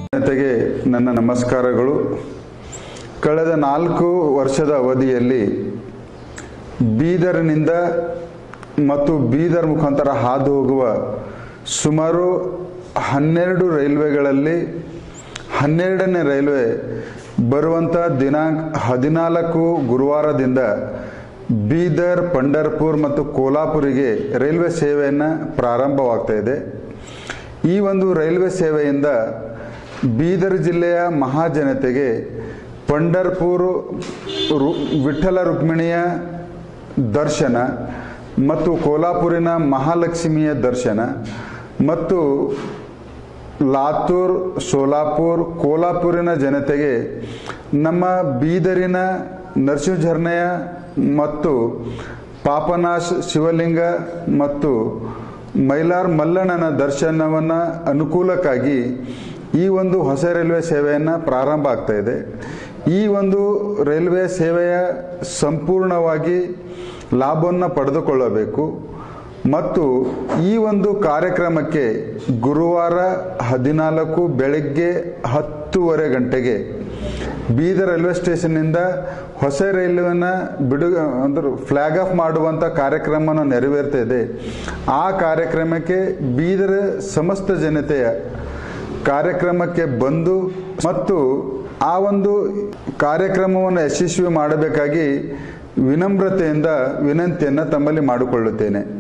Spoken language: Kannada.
ಜನತೆಗೆ ನನ್ನ ನಮಸ್ಕಾರಗಳು ಕಳೆದ ನಾಲ್ಕು ವರ್ಷದ ಅವಧಿಯಲ್ಲಿ ಬೀದರ್ನಿಂದ ಮತ್ತು ಬೀದರ್ ಮುಖಾಂತರ ಹಾದು ಹೋಗುವ ಸುಮಾರು ಹನ್ನೆರಡು ರೈಲ್ವೆಗಳಲ್ಲಿ ಹನ್ನೆರಡನೇ ರೈಲ್ವೆ ಬರುವಂಥ ದಿನಾಂಕ ಹದಿನಾಲ್ಕು ಗುರುವಾರದಿಂದ ಬೀದರ್ ಪಂಡರ್ಪುರ್ ಮತ್ತು ಕೋಲ್ಹಾಪುರಿಗೆ ರೈಲ್ವೆ ಸೇವೆಯನ್ನು ಪ್ರಾರಂಭವಾಗ್ತಾ ಇದೆ ಈ ಒಂದು ರೈಲ್ವೆ ಸೇವೆಯಿಂದ ಬೀದರ್ ಜಿಲ್ಲೆಯ ಮಹಾಜನತೆಗೆ ಪಂಡರ್ಪುರ್ ರು ವಿಠ್ಠಲ ರುಕ್ಮಿಣಿಯ ದರ್ಶನ ಮತ್ತು ಕೋಲ್ಹಾಪುರಿನ ಮಹಾಲಕ್ಷ್ಮಿಯ ದರ್ಶನ ಮತ್ತು ಲಾತೂರ್ ಸೋಲಾಪುರ್ ಕೋಲ್ಹಾಪುರಿನ ಜನತೆಗೆ ನಮ್ಮ ಬೀದರಿನ ನರಸಿಂಹಝರ್ನೆಯ ಮತ್ತು ಪಾಪನಾಶ್ ಶಿವಲಿಂಗ ಮತ್ತು ಮೈಲಾರ್ ಮಲ್ಲಣ್ಣನ ದರ್ಶನವನ್ನು ಅನುಕೂಲಕ್ಕಾಗಿ ಈ ಒಂದು ಹೊಸ ರೈಲ್ವೆ ಸೇವೆಯನ್ನು ಪ್ರಾರಂಭ ಆಗ್ತಾ ಇದೆ ಈ ಒಂದು ರೈಲ್ವೆ ಸೇವೆಯ ಸಂಪೂರ್ಣವಾಗಿ ಲಾಭವನ್ನು ಪಡೆದುಕೊಳ್ಳಬೇಕು ಮತ್ತು ಈ ಒಂದು ಕಾರ್ಯಕ್ರಮಕ್ಕೆ ಗುರುವಾರ ಹದಿನಾಲ್ಕು ಬೆಳಗ್ಗೆ ಹತ್ತೂವರೆ ಗಂಟೆಗೆ ಬೀದರ್ ರೈಲ್ವೆ ಸ್ಟೇಷನ್ನಿಂದ ಹೊಸ ರೈಲ್ವೆನ ಬಿಡು ಅಂದ್ರೆ ಫ್ಲಾಗ್ ಆಫ್ ಮಾಡುವಂಥ ಕಾರ್ಯಕ್ರಮವನ್ನು ನೆರವೇರ್ತಾ ಇದೆ ಆ ಕಾರ್ಯಕ್ರಮಕ್ಕೆ ಬೀದರ್ ಸಮಸ್ತ ಜನತೆಯ ಕಾರ್ಯಕ್ರಮಕ್ಕೆ ಬಂದು ಮತ್ತು ಆ ಒಂದು ಕಾರ್ಯಕ್ರಮವನ್ನು ಯಶಸ್ವಿ ಮಾಡಬೇಕಾಗಿ ವಿನಮ್ರತೆಯಿಂದ ವಿನಂತಿಯನ್ನು ತಮ್ಮಲ್ಲಿ ಮಾಡಿಕೊಳ್ಳುತ್ತೇನೆ